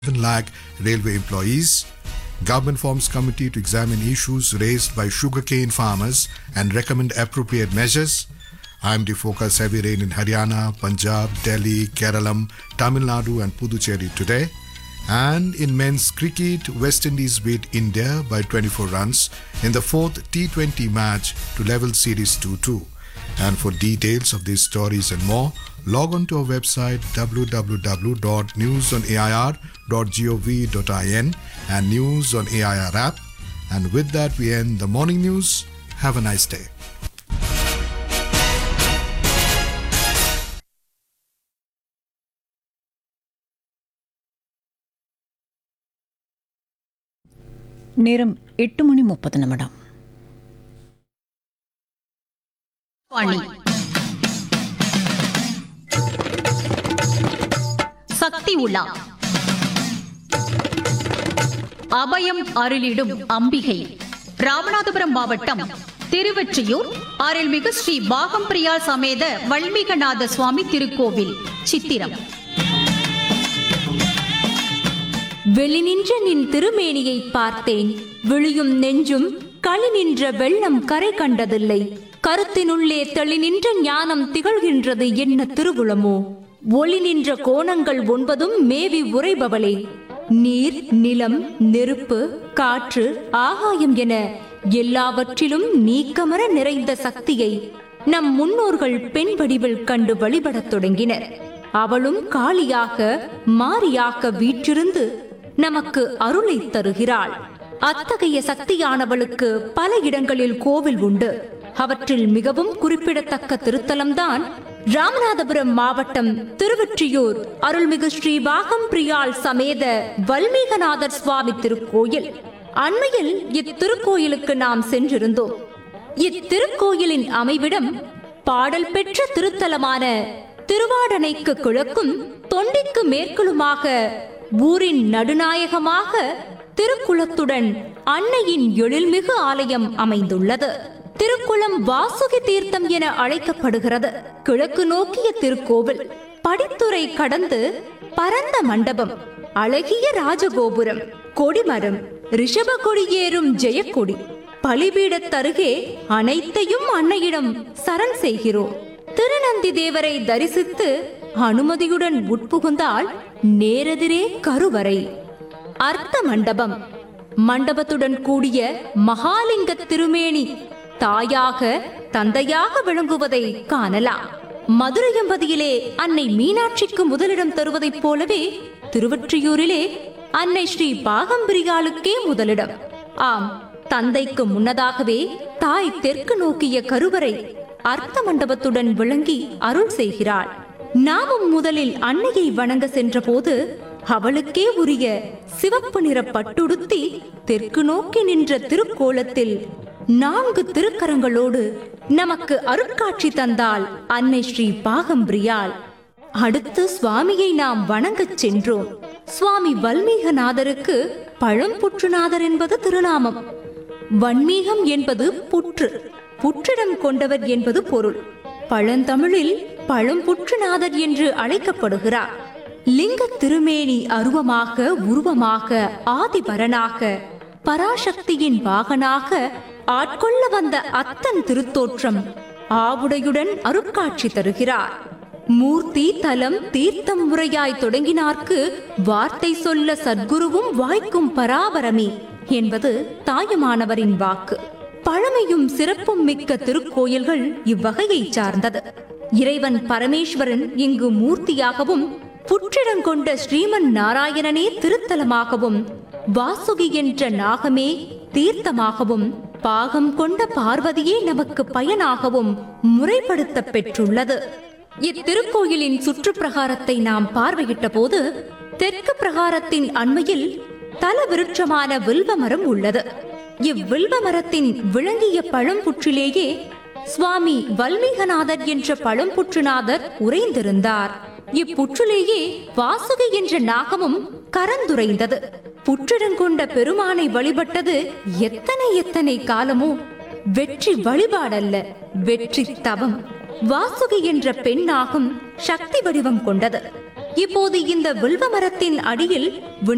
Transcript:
lakh railway employees. Government forms committee to examine issues raised by sugarcane farmers and recommend appropriate measures. IMD focus heavy rain in Haryana, Punjab, Delhi, Keralam, Tamil Nadu, and Puducherry today. And in men's cricket, West Indies beat India by 24 runs in the fourth T20 match to level series 2 2. And for details of these stories and more, log on to our website www.newsonair.gov.in and News on AIR app. And with that, we end the morning news. Have a nice day. நேரம் எட்டு மணி முப்பது நிமிடம் வாணி சக்தி உலா அபயம் அருளிடும் அம்பிகை ராமநாதபுரம் மாவட்டம் திருவெற்றியூர் அருள்மிகு ஸ்ரீ பாகம்பிரியா சமேத வல்மீகநாத சுவாமி திருக்கோவில் சித்திரம் வெளிநின்ற நின் திருமேனியை பார்த்தேன் விழியும் நெஞ்சும் களி நின்ற வெள்ளம் கரை கண்டதில்லை கருத்தினுள்ளே தெளி நின்ற ஞானம் திகழ்கின்றது என்ன திருவுளமோ ஒளி நின்ற கோணங்கள் ஒன்பதும் மேவி உரைபவளே நீர் நிலம் நெருப்பு காற்று ஆகாயம் என எல்லாவற்றிலும் நீக்கமர நிறைந்த சக்தியை நம் முன்னோர்கள் பெண் வடிவில் கண்டு வழிபடத் தொடங்கினர் அவளும் காளியாக மாரியாக வீற்றிருந்து நமக்கு அருளை தருகிறாள் அத்தகைய சக்தியானவளுக்கு பல இடங்களில் கோவில் உண்டு அவற்றில் மிகவும் குறிப்பிடத்தக்க திருத்தலம்தான் ராமநாதபுரம் மாவட்டம் திருவொற்றியூர் அருள்மிகு ஸ்ரீ பாகம் பிரியாள் சமேத வல்மீகநாதர் சுவாமி திருக்கோயில் அண்மையில் இத்திருக்கோயிலுக்கு நாம் சென்றிருந்தோம் இத்திருக்கோயிலின் அமைவிடம் பாடல் பெற்ற திருத்தலமான திருவாடனைக்கு கிழக்கும் தொண்டிக்கு மேற்குலுமாக ஊரின் நடுநாயகமாக திருக்குளத்துடன் அன்னையின் எழில்மிகு ஆலயம் அமைந்துள்ளது திருக்குளம் வாசுகி தீர்த்தம் என அழைக்கப்படுகிறது கிழக்கு நோக்கிய திருக்கோவில் படித்துறை கடந்து பரந்த மண்டபம் அழகிய ராஜகோபுரம் கொடிமரம் ரிஷப கொடியேறும் ஜெயக்கொடி பலிபீடத்தருகே அனைத்தையும் அன்னையிடம் சரண் செய்கிறோம் திருநந்தி தேவரை தரிசித்து அனுமதியுடன் உட்புகுந்தால் நேரெதிரே கருவறை அர்த்த மண்டபம் மண்டபத்துடன் கூடிய மகாலிங்க திருமேனி தாயாக தந்தையாக விளங்குவதை காணலாம் மதுரையம்பதியிலே அன்னை மீனாட்சிக்கு முதலிடம் தருவதைப் போலவே திருவொற்றியூரிலே அன்னை ஸ்ரீ பாகம்பிரியாளுக்கே முதலிடம் ஆம் தந்தைக்கு முன்னதாகவே தாய் தெற்கு நோக்கிய கருவறை அர்த்த மண்டபத்துடன் விளங்கி அருள் செய்கிறாள் நாமும் முதலில் அன்னையை வணங்க சென்றபோது அவளுக்கே உரிய சிவப்பு நிற பட்டுடுத்தி தெற்கு நோக்கி நின்ற திருக்கோலத்தில் நான்கு திருக்கரங்களோடு நமக்கு அருட்காட்சி தந்தாள் அன்னை ஸ்ரீ பாகம்பிரியாள் அடுத்து சுவாமியை நாம் வணங்கச் சென்றோம் சுவாமி வல்மீகநாதருக்கு பழம்புற்றுநாதர் என்பது திருநாமம் வன்மீகம் என்பது புற்று புற்றிடம் கொண்டவர் என்பது பொருள் பழந்தமிழில் பழம்புற்றுநாதர் என்று அழைக்கப்படுகிறார் லிங்க திருமேனி அருவமாக உருவமாக ஆதிபரனாக பராசக்தியின் வாகனாக ஆட்கொள்ள வந்த அத்தன் திருத்தோற்றம் ஆவுடையுடன் அருட்காட்சி தருகிறார் மூர்த்தி தலம் தீர்த்தம் முறையாய் தொடங்கினார்க்கு வார்த்தை சொல்ல சத்குருவும் வாய்க்கும் பராபரமே என்பது தாயுமானவரின் வாக்கு பழமையும் சிறப்பும் மிக்க திருக்கோயில்கள் இவ்வகையை சார்ந்தது இறைவன் பரமேஸ்வரன் இங்கு மூர்த்தியாகவும் புற்றிடங்கொண்ட ஸ்ரீமன் நாராயணனே திருத்தலமாகவும் வாசுகி என்ற நாகமே தீர்த்தமாகவும் பாகம் கொண்ட பார்வதியே நமக்கு பயனாகவும் முறைப்படுத்த பெற்றுள்ளது இத்திருக்கோயிலின் சுற்று பிரகாரத்தை நாம் பார்வையிட்ட போது தெற்கு பிரகாரத்தின் அண்மையில் தல விருட்சமான வில்வ மரம் உள்ளது இவ்வில்வ மரத்தின் விளங்கிய பழம்புற்றிலேயே சுவாமி வல்மீகநாதர் என்ற பழம்புற்றுநாதர் உறைந்திருந்தார் இப்புற்றிலேயே வாசுகி என்ற நாகமும் கரந்துரைந்தது புற்றிடங்கொண்ட பெருமானை வழிபட்டது எத்தனை எத்தனை காலமோ வெற்றி வழிபாடல்ல வெற்றி தவம் வாசுகி என்ற பெண் நாகம் சக்தி வடிவம் கொண்டது இப்போது இந்த வில்வ மரத்தின் அடியில் வினா